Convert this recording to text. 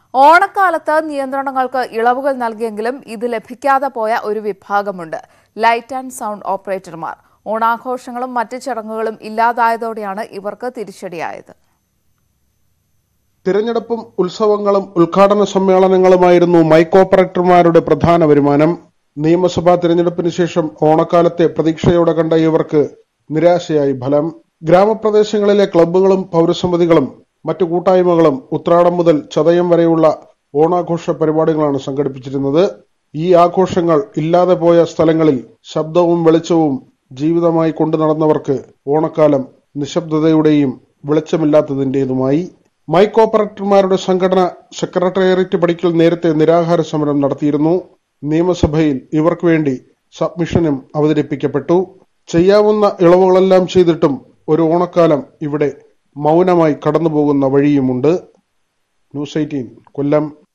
ഓണക്കാലത്ത് നിയന്ത്രണങ്ങൾക്ക് ഇളവുകൾ നൽകിയെങ്കിലും ഇത് ലഭിക്കാതെ പോയ ഒരു വിഭാഗമുണ്ട് ലൈറ്റ് ആൻഡ് സൗണ്ട് ഓപ്പറേറ്റർമാർ ഓണാഘോഷങ്ങളും മറ്റ് ചടങ്ങുകളും ഇല്ലാതായതോടെയാണ് ഇവർക്ക് തിരിച്ചടിയായത് തിരഞ്ഞെടുപ്പും ഉത്സവങ്ങളും ഉദ്ഘാടന സമ്മേളനങ്ങളുമായിരുന്നു മൈക്ക് ഓപ്പറേറ്റർമാരുടെ പ്രധാന വരുമാനം നിയമസഭാ തിരഞ്ഞെടുപ്പിന് ശേഷം ഓണക്കാലത്തെ പ്രതീക്ഷയോടെ കണ്ട ഇവർക്ക് നിരാശയായി ഫലം ഗ്രാമപ്രദേശങ്ങളിലെ ക്ലബ്ബുകളും പൗരസമിതികളും മറ്റു കൂട്ടായ്മകളും ഉത്രാടം മുതൽ ചതയം വരെയുള്ള ഓണാഘോഷ പരിപാടികളാണ് സംഘടിപ്പിച്ചിരുന്നത് ഈ ആഘോഷങ്ങൾ ഇല്ലാതെ പോയ സ്ഥലങ്ങളിൽ ശബ്ദവും വെളിച്ചവും ജീവിതമായി കൊണ്ടു നടന്നവർക്ക് ഓണക്കാലം നിശബ്ദതയുടെയും വെളിച്ചമില്ലാത്തതിന്റേതുമായി മൈക്ക് ഓപ്പറേറ്റർമാരുടെ സംഘടന സെക്രട്ടേറിയറ്റ് പടിക്കൽ നേരത്തെ നിരാഹാര സമരം നടത്തിയിരുന്നു നിയമസഭയിൽ ഇവർക്ക് വേണ്ടി സബ്മിഷനും അവതരിപ്പിക്കപ്പെട്ടു ചെയ്യാവുന്ന ഇളവുകളെല്ലാം ചെയ്തിട്ടും ഒരു ഓണക്കാലം ഇവിടെ മൗനമായി കടന്നുപോകുന്ന വഴിയുമുണ്ട് ന്യൂസ് എയ്റ്റീൻ കൊല്ലം